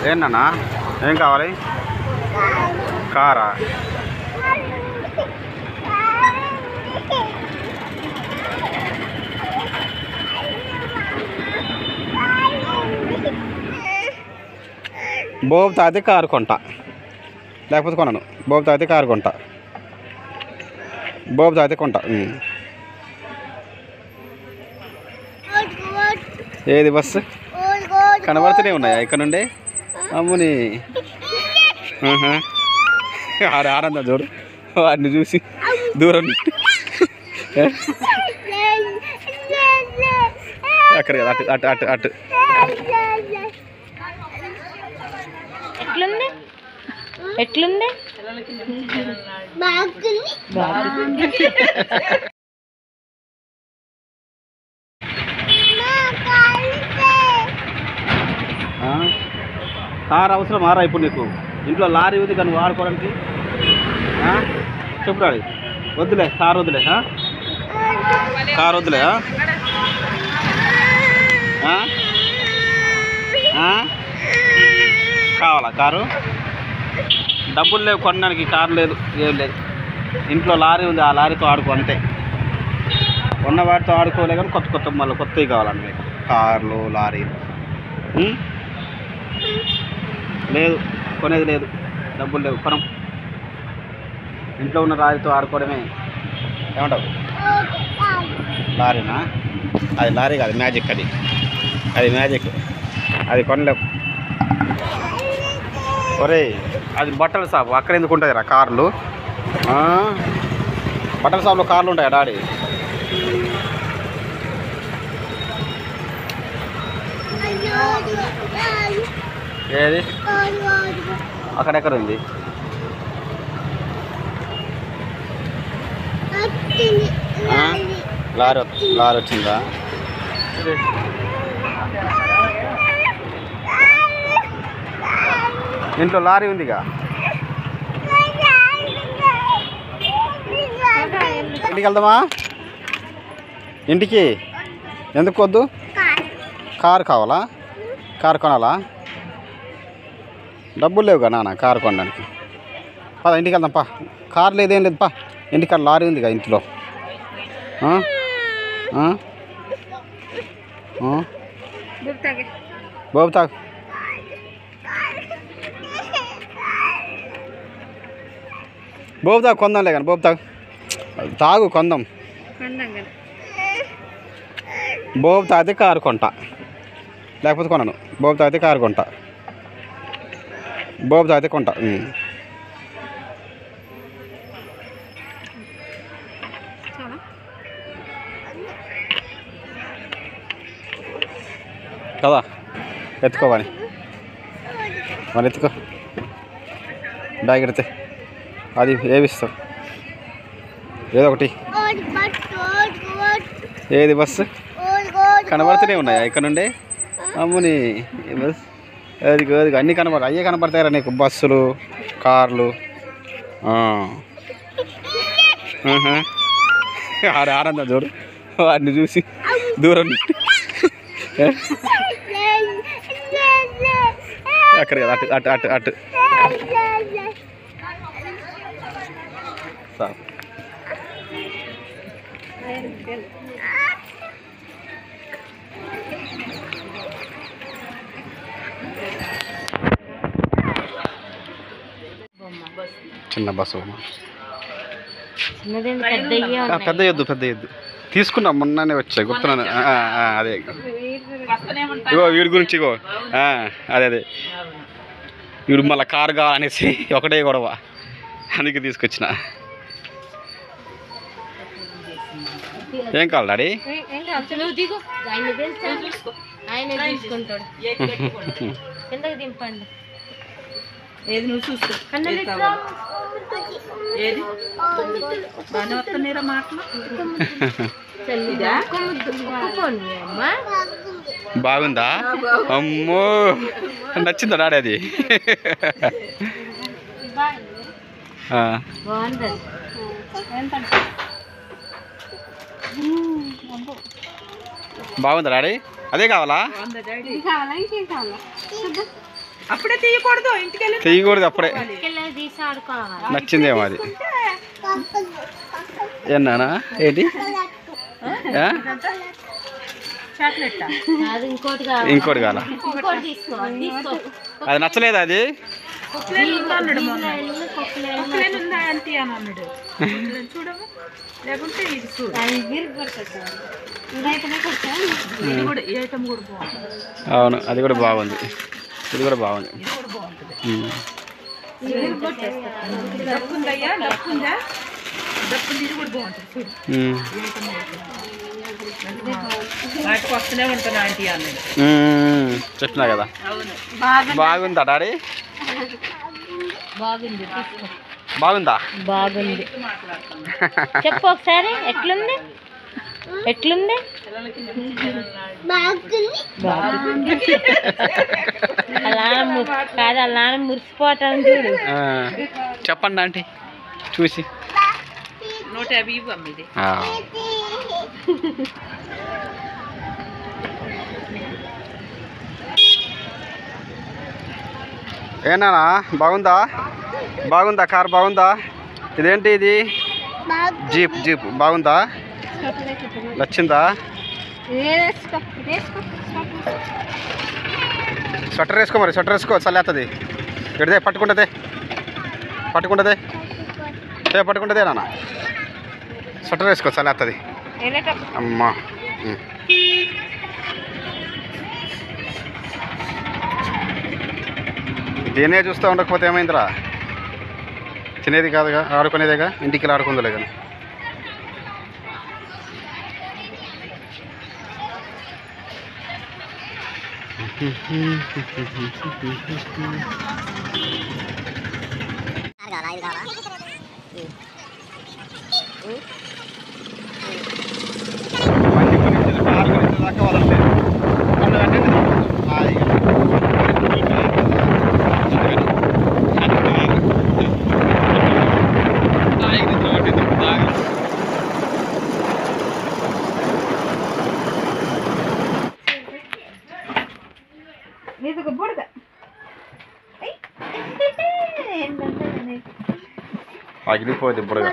ఏంటన్నా ఏం కావాలి కారా బోబు తాగితే కారు కొంటా లేకపోతే కొనను బోబు తాగితే కారు కొంటా బోబు తాగితే కొంటా ఉమ్. ఏది బస్సు కనబడుతూనే ఉన్నాయా ఇక్కడ నుండి అమ్ముని ఆహా. ఆడ ఆనందం చూడు వాడిని చూసి దూరం నుండి. అక్కడ కదా అటు అటు అటు అటు ఎట్లుంది ఎట్లుంది బాగుంది ఆ? కారు అవసరం మారా ఇప్పుడు నీకు ఇంట్లో లారీ ఉంది కానీ వాడుకోవడానికి ఆ? చెప్పు డాడీ వద్దులే కారు వద్దులే ఆ? కారు వద్దులే ఆ? ఆ? ఆ? కావాలా కారు డబ్బులు లేవు కొనడానికి కారు లేదు ఏం లేదు ఇంట్లో లారీ ఉంది ఆ లారీతో ఆడుకో అంతే ఉన్న వాటితో ఆడుకోలే కానీ కొత్త కొత్త మళ్ళీ కొత్తవి కావాలండి మీకు కార్లు లారీలు ఉం? లేదు కొనేది లేదు డబ్బులు లేవు కొనం ఇంట్లో ఉన్న లారీతో ఆడుకోవడమే ఏమంటావు లారీనా అది లారీ కాదు మ్యాజిక్ అది అది మ్యాజిక్ అది కొనలేవు ఒరే అది బట్టల షాపు అక్కడ ఎందుకు ఉంటుంది రా కార్లు ఆ? బట్టల షాప్లో కార్లు ఉంటాయా డాడీ ఏది అక్కడెక్కడ ఉంది ఆ? లారీ వత్- లారీ వచ్చిందా ఇది. ఇంట్లో లారీ ఉందిగా ఇంటికి వెళ్దామా ఇంటికి ఎందుకు వద్దు కారు కావాలా కారు కొనాలా డబ్బులు లేవుగా నాన్న కారు కొనడానికి పద ఇంటికి వెళ్దాం పా కారు లేదేం లేదు పా ఇంటికాడ లారీ ఉందిగా ఇంట్లో ఆ? ఆ? ఆ? బాబు తాగు బాబు తాగు కొందాంలే కానీ బాబు తాగు తాగు కొందాం బాబు తాగితే కారు కొంటా లేకపోతే కొనను బాబు తాగితే కారు కొంటా బాబు తాగితే కొంటా ఉం. కదా ఎత్తుకో వాని మరి ఎత్తుకో బ్యాగ్ ఎడితే అది ఏవిస్తావు ఏదో ఒకటి ఏది బస్సు కనబడుతూనే ఉన్నాయా ఇక్కడ నుండి అమ్ముని ఈ బస్ అది అది అన్నీ కనబడతాయి అయ్యే కనబడతాయరా నీకు బస్సులు కార్లు ఆ. ఆహా. ఆడ ఆనందం చూడు వాడిని చూసి దూరం నుండి. అక్కడ కదా అటు అటు అటు అటు సార్ చిన్న బస్సు చిన్నదేంటి పెద్దయ్యే ఆ, పెద్ద ఎద్దు పెద్ద ఎద్దు తీసుకున్నా మొన్ననే వచ్చాయి గుర్తున్నాను ఆ, ఆ, ఆ, అదే ఇగో వీడి గురించి ఇగో ఆ, అదే అదే వీడు మళ్ళీ కారు కావాలనేసి ఒకటే గొడవ అందుకే తీసుకొచ్చిన ఏం కావాలి డాడీ నువ్వు దిగు ఆయన తెలుసా ఆయన తీసుకుంటాడు కిందకి దింపండి ఏది నువ్వు చూసుకో కన్నలు ఏది కావాలో. ఏది బాగానే వస్తున్నాయిరా మాటలు చల్లిదా ఒప్పుకోండి అమ్మా బాగుందా అమ్మో నచ్చిందా డాడీ అది ఆ, బాగుంది బాగుందా డాడీ అదే కావాలా బాగుందా డాడీ కావాలా ఇంకేం కావాలా అప్పుడే తీయకూడదు ఇంటికి వెళ్ళి తీయకూడదు అప్పుడే కిలో తీసి ఆడుకోవాలి నచ్చిందేమో అది ఏనానా ఏంటి ఆ? చాక్లెట్ అది ఇంకోటి కావాలి ఇంకోటి కాల ఇంకోటి తీసుకో తీసుకో అది నచ్చలేదు అది అన్నాడు మొన్న ఎల్లు, కొక్కులు ఎల్లు. కుక్కలేను ఉందా ఆంటీ అని అన్నాడు చూడము లేకుంటే ఇది చూడు అది విరిగిపడుతుంది. ఇదైతేనే కొంచెం ఇది కూడా ఈ ఐటమ్ కూడా బాగుంటుంది అవును అది కూడా బాగుంది ఇది కూడా బాగుంది ఇది కూడా బాగుంటుంది ఉమ్. విరిగిపట్టేస్తుంది. డబ్బు ఉందయ్యా డబ్బు ఉందా డబ్బు ఉంది, ఇది కూడా బాగుంటుంది చూడు ఉమ్. ఈ ఐటమ్ కూడా వాటికి వస్తూనే ఉంటాను ఆంటీ అన్నాడు ఉమ్. చెప్పినా కదా అవును బాగుందా డాడీ బాగుంది తీసుకో బాగుందా బాగుంది చెప్పు ఒకసారి ఎట్లుంది ఎట్లుంది బాగుంది అలా ము- కాదు అలా మురిసిపోవటం చూడు ఆ. చెప్పండి ఆంటీ చూసి నూట యాభై ఇవ్వు అమ్మ ఇది ఆ. ఏనా బాగుందా బాగుందా కార్ బాగుందా ఇదేంటి ఇది జీప్ జీప్ బాగుందా నచ్చిందా స్వెటర్ వేసుకో మరి స్వెటర్ వేసుకో చల్లేస్తుంది ఎడితే పట్టుకుంటదే పట్టుకుంటదే ఏ పట్టుకుంటదే నాన్న స్వెటర్ వేసుకో చల్లేస్తుంది అమ్మా ఉమ్. దీనే చూస్తూ ఉండకపోతే ఏమైందిరా తినేది కాదుగా ఆడుకునేదేగా ఇంటికి వెళ్ళి ఆడుకుందలే కానీ బండి గురించి కారు గురించి దాకా వదలలేదు నన్ను కట్టేది హాయిగా హాయిగా నిద్ర పట్టింది బాగా నీకు బుడగ పగిలిపోయింది ఇప్పుడు